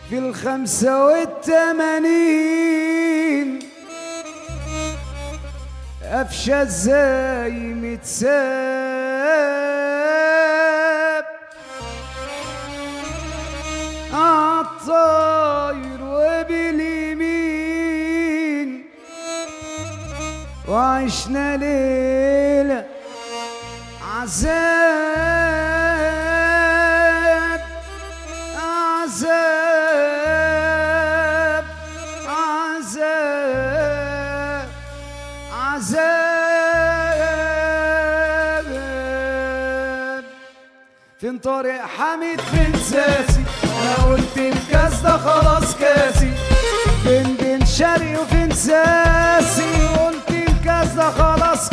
في الخمسة والثمانين قفشة ازاي متساب عالطاير وباليمين وعشنا ليلة عذاب عذاب عذاب عذاب فين طارق حميد فين ساسي انا قلت الكاس ده خلاص كاسي فين بين شرقي وفين ساسي قلت الكاس ده خلاص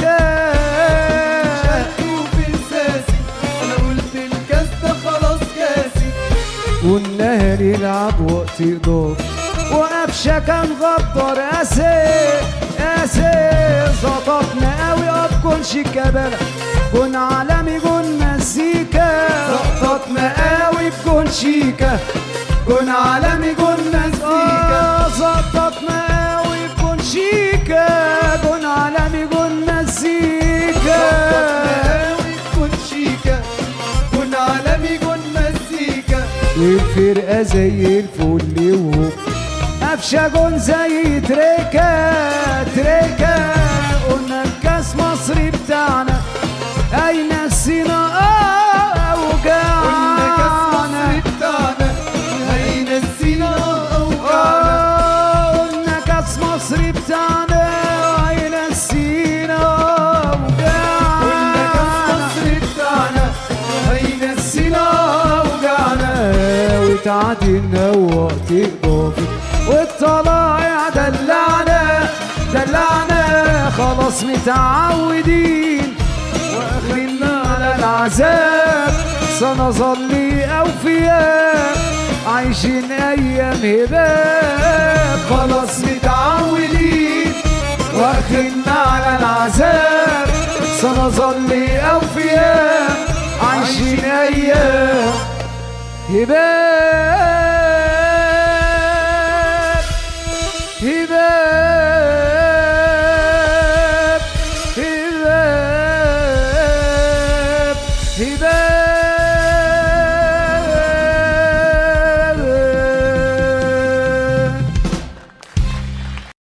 كاسي وفين ساسي انا قلت الكاس ده خلاص كاسي والنهر يلعب وقت اضافي وقفشه كان غدار اسي اسي زططنا قوي اب كل شيكابالا جون عالمي جون مزيكا زططنا قوي بجون شيكا جون عالمي جون مزيكا زططنا قوي بجون شيكا جون عالمي جون مزيكا كن شيكا كن عالمي كن مزيكا والفرقة زي الفل وهو قفشة جون زي تريكا تريكا قلنا الكاس مصري بتاعنا أين السينا قلنا كاس أوجعنا مصر بتاعنا هينسينا اوجعنا آه، قلنا كاس مصري بتاعنا أين السينا قلنا كاس أوجعنا مصر بتاعنا هينسينا اوجعنا وتعدينا وقت اضافي والطلايع دلعنا دلعنا خلاص متعودين واخرنا على العذاب سنظل اوفياء عايشين ايام هباب خلاص متعودين واخرنا على العذاب سنظل اوفياء عايشين ايام هباب